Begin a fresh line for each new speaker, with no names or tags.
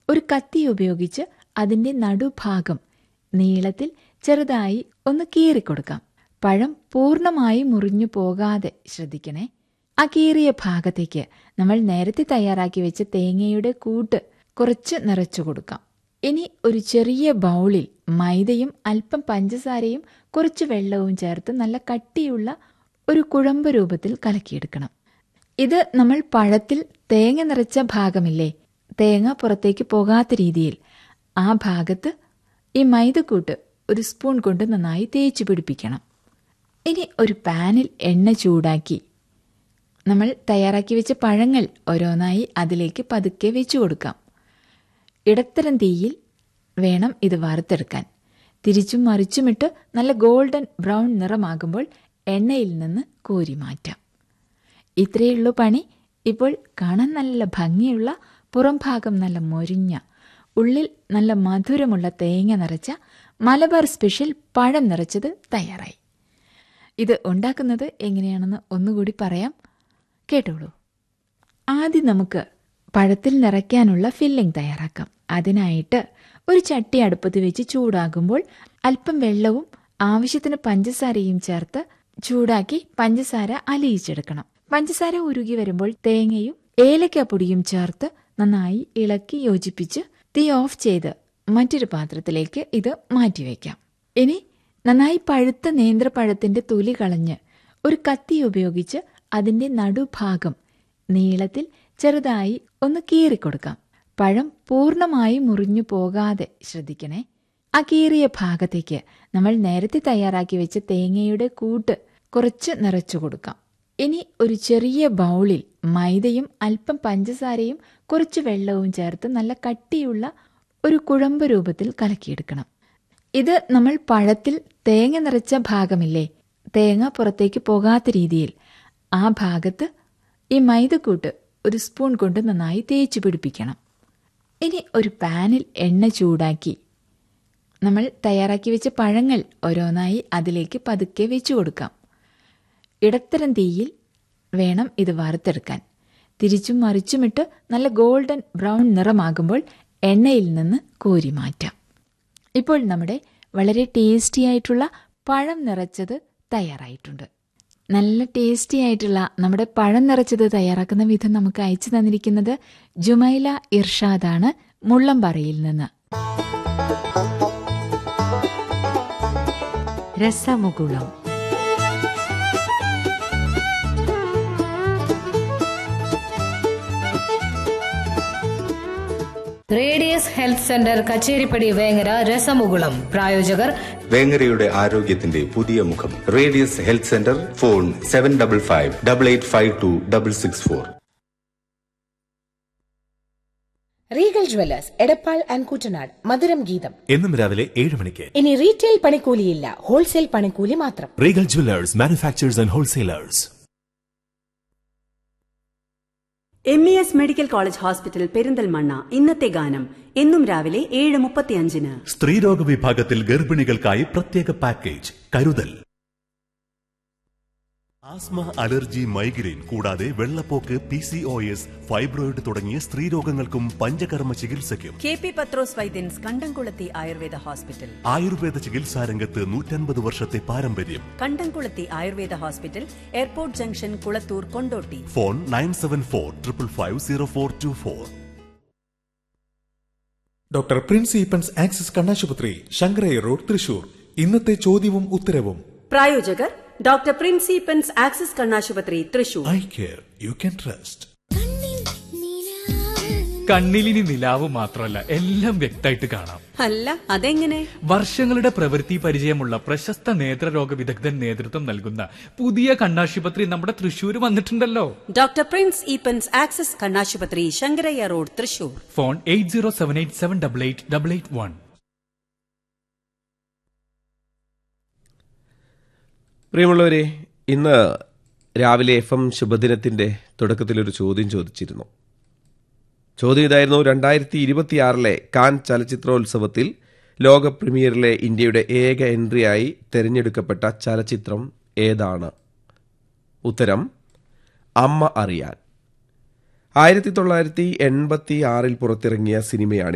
ഒരു കത്തി ഉപയോഗിച്ച് അതിന്റെ നടുഭാഗം നീളത്തിൽ ചെറുതായി ഒന്ന് കീറിക്കൊടുക്കാം പഴം പൂർണ്ണമായി മുറിഞ്ഞു പോകാതെ ശ്രദ്ധിക്കണേ ആ കീറിയ ഭാഗത്തേക്ക് നമ്മൾ നേരത്തെ തയ്യാറാക്കി വെച്ച തേങ്ങയുടെ കൂട്ട് കുറച്ച് നിറച്ചു കൊടുക്കാം ഇനി ഒരു ചെറിയ ബൗളിൽ മൈദയും അല്പം പഞ്ചസാരയും കുറച്ച് വെള്ളവും ചേർത്ത് നല്ല കട്ടിയുള്ള ഒരു കുഴമ്പ് രൂപത്തിൽ കലക്കിയെടുക്കണം ഇത് നമ്മൾ പഴത്തിൽ തേങ്ങ നിറച്ച ഭാഗമില്ലേ തേങ്ങ പുറത്തേക്ക് പോകാത്ത രീതിയിൽ ആ ഭാഗത്ത് ഈ മൈദക്കൂട്ട് ഒരു സ്പൂൺ കൊണ്ട് നന്നായി തേച്ച് പിടിപ്പിക്കണം ഇനി ഒരു പാനിൽ എണ്ണ ചൂടാക്കി നമ്മൾ തയ്യാറാക്കി വെച്ച പഴങ്ങൾ ഓരോന്നായി അതിലേക്ക് പതുക്കെ വെച്ചു കൊടുക്കാം ഇടത്തരം തീയിൽ വേണം ഇത് വറുത്തെടുക്കാൻ തിരിച്ചും മറിച്ചുമിട്ട് നല്ല ഗോൾഡൻ ബ്രൗൺ നിറമാകുമ്പോൾ എണ്ണയിൽ നിന്ന് കോരി മാറ്റാം ഇത്രയുള്ളൂ പണി ഇപ്പോൾ കാണാൻ നല്ല ഭംഗിയുള്ള പുറം ഭാഗം നല്ല മൊരിഞ്ഞ ഉള്ളിൽ നല്ല മധുരമുള്ള തേങ്ങ നിറച്ച മലബാർ സ്പെഷ്യൽ പഴം നിറച്ചത് തയ്യാറായി ഇത് ഉണ്ടാക്കുന്നത് എങ്ങനെയാണെന്ന് ഒന്നുകൂടി പറയാം കേട്ടോളൂ ആദ്യം നമുക്ക് പഴത്തിൽ നിറയ്ക്കാനുള്ള ഫില്ലിംഗ് തയ്യാറാക്കാം അതിനായിട്ട് ഒരു ചട്ടി അടുപ്പത്ത് വെച്ച് ചൂടാകുമ്പോൾ അല്പം വെള്ളവും ആവശ്യത്തിന് പഞ്ചസാരയും ചേർത്ത് ചൂടാക്കി പഞ്ചസാര അലിയിച്ചെടുക്കണം പഞ്ചസാര ഉരുകി വരുമ്പോൾ തേങ്ങയും ഏലക്കാപ്പൊടിയും ചേർത്ത് നന്നായി ഇളക്കി യോജിപ്പിച്ച് തീ ഓഫ് ചെയ്ത് മറ്റൊരു പാത്രത്തിലേക്ക് ഇത് മാറ്റിവെക്കാം ഇനി നന്നായി പഴുത്ത നേന്ത്രപ്പഴത്തിന്റെ തൊലി കളഞ്ഞ് ഒരു കത്തി ഉപയോഗിച്ച് അതിന്റെ നടുഭാഗം നീളത്തിൽ ചെറുതായി ഒന്ന് കീറിക്കൊടുക്കാം പഴം പൂർണ്ണമായി മുറിഞ്ഞു പോകാതെ ശ്രദ്ധിക്കണേ ആ കീറിയ ഭാഗത്തേക്ക് നമ്മൾ നേരത്തെ തയ്യാറാക്കി വെച്ച തേങ്ങയുടെ കൂട്ട് കുറച്ച് നിറച്ചു കൊടുക്കാം ഇനി ഒരു ചെറിയ ബൗളിൽ മൈദയും അല്പം പഞ്ചസാരയും കുറച്ച് വെള്ളവും ചേർത്ത് നല്ല കട്ടിയുള്ള ഒരു കുഴമ്പ് രൂപത്തിൽ കലക്കിയെടുക്കണം ഇത് നമ്മൾ പഴത്തിൽ തേങ്ങ നിറച്ച ഭാഗമില്ലേ തേങ്ങ പുറത്തേക്ക് പോകാത്ത രീതിയിൽ ആ ഭാഗത്ത് ഈ മൈദക്കൂട്ട് ഒരു സ്പൂൺ കൊണ്ട് നന്നായി തേച്ച് പിടിപ്പിക്കണം ഇനി ഒരു പാനിൽ എണ്ണ ചൂടാക്കി നമ്മൾ തയ്യാറാക്കി വെച്ച പഴങ്ങൾ ഓരോന്നായി അതിലേക്ക് പതുക്കെ വെച്ചു കൊടുക്കാം ഇടത്തരം തീയിൽ വേണം ഇത് വറുത്തെടുക്കാൻ തിരിച്ചും മറിച്ചുമിട്ട് നല്ല ഗോൾഡൻ ബ്രൗൺ നിറമാകുമ്പോൾ എണ്ണയിൽ നിന്ന് കോരി മാറ്റാം ഇപ്പോൾ നമ്മുടെ വളരെ ടേസ്റ്റി ആയിട്ടുള്ള പഴം നിറച്ചത് തയ്യാറായിട്ടുണ്ട് നല്ല ടേസ്റ്റി ആയിട്ടുള്ള നമ്മുടെ പഴം നിറച്ചത് തയ്യാറാക്കുന്ന വിധം നമുക്ക് അയച്ചു തന്നിരിക്കുന്നത് ജുമൈല ഇർഷാദാണ് മുള്ളംപറയിൽ നിന്ന്
Rasamukulam
Radius Health Centre Kacheripadi Vengara Rasamukulam പ്രായോജകർ
വേങ്ങരയുടെ ആരോഗ്യത്തിന്റെ പുതിയ മുഖം Radius Health Centre phone seven double five double eight five two double six four
Regal Jewellers Edappal and Kuttanad Madhuram Geetham
എന്നും രാവിലെ ഏഴ് മണിക്ക്
ഇനി റീറ്റെയിൽ പണിക്കൂലിയില്ല ഹോൾസെയിൽ പണിക്കൂലി മാത്രം
Regal Jewellers manufacturers and wholesalers
M E S medical college hospital Perinthalmanna ഇന്നത്തെ ഗാനം എന്നും രാവിലെ ഏഴ് മുപ്പത്തിയഞ്ചിന്
സ്ത്രീരോഗ വിഭാഗത്തിൽ ഗർഭിണികൾക്കായി പ്രത്യേക പാക്കേജ് കരുതൽ ആസ്മ അലർജി മൈഗ്രെയിൻ കൂടാതെ വെള്ളപ്പോക്ക് P C O S fibroid തുടങ്ങിയ സ്ത്രീരോഗങ്ങൾക്കും പഞ്ചകർമ്മ ചികിത്സയ്ക്കും
കെ പി പത്രോസ് വൈദ്യൻസ് കണ്ടംകുളത്തി ആയുർവേദ ഹോസ്പിറ്റൽ
ആയുർവേദ ചികിത്സാ രംഗത്ത് നൂറ്റൻപത് വർഷത്തെ പാരമ്പര്യം
Kandamkulathy Ayurveda hospital airport junction Kulathur Kondotty
phone nine seven four triple five zero four two four
doctor Prince Eappen's Axis കണ്ണാശുപത്രി ശങ്കരയ്യ റോഡ് തൃശൂർ ഇന്നത്തെ ചോദ്യവും ഉത്തരവും
പ്രായോജകർ ഡോക്ടർ പ്രിൻസിപ്പൻസ് ആക്സിസ് കണ്ണാശുപത്രി Thrissur
eye care you can trust
കണ്ണിലിനി നിലാവ് മാത്രമല്ല എല്ലാം വ്യക്തമായിട്ട് കാണാം
അല്ല അതെങ്ങനെ
വർഷങ്ങളുടെ പ്രവൃത്തി പരിചയമുള്ള പ്രശസ്ത നേത്രരോഗ വിദഗ്ധൻ നേതൃത്വം നൽകുന്ന പുതിയ കണ്ണാശുപത്രി നമ്മുടെ തൃശൂർ വന്നിട്ടുണ്ടല്ലോ
ഡോക്ടർ പ്രിൻസ് ഈപ്പൻസ് ആക്സിസ് കണ്ണാശുപത്രി Sankaraiah road Thrissur
phone eight zero seven eight seven double eight double eight one
പ്രിയമുള്ളവരെ ഇന്ന് രാവിലെ എഫ് എം ശുഭദിനത്തിന്റെ തുടക്കത്തിലൊരു ചോദ്യം ചോദിച്ചിരുന്നു ചോദ്യം ഇതായിരുന്നു രണ്ടായിരത്തി ഇരുപത്തിയാറിലെ കാൻ ചലച്ചിത്രോത്സവത്തിൽ ലോക പ്രീമിയറിലെ ഇന്ത്യയുടെ ഏക എൻട്രിയായി തെരഞ്ഞെടുക്കപ്പെട്ട ചലച്ചിത്രം ഏതാണ് ഉത്തരം അമ്മ അറിയാൻ ആയിരത്തി തൊള്ളായിരത്തി എൺപത്തി ആറിൽ പുറത്തിറങ്ങിയ സിനിമയാണ്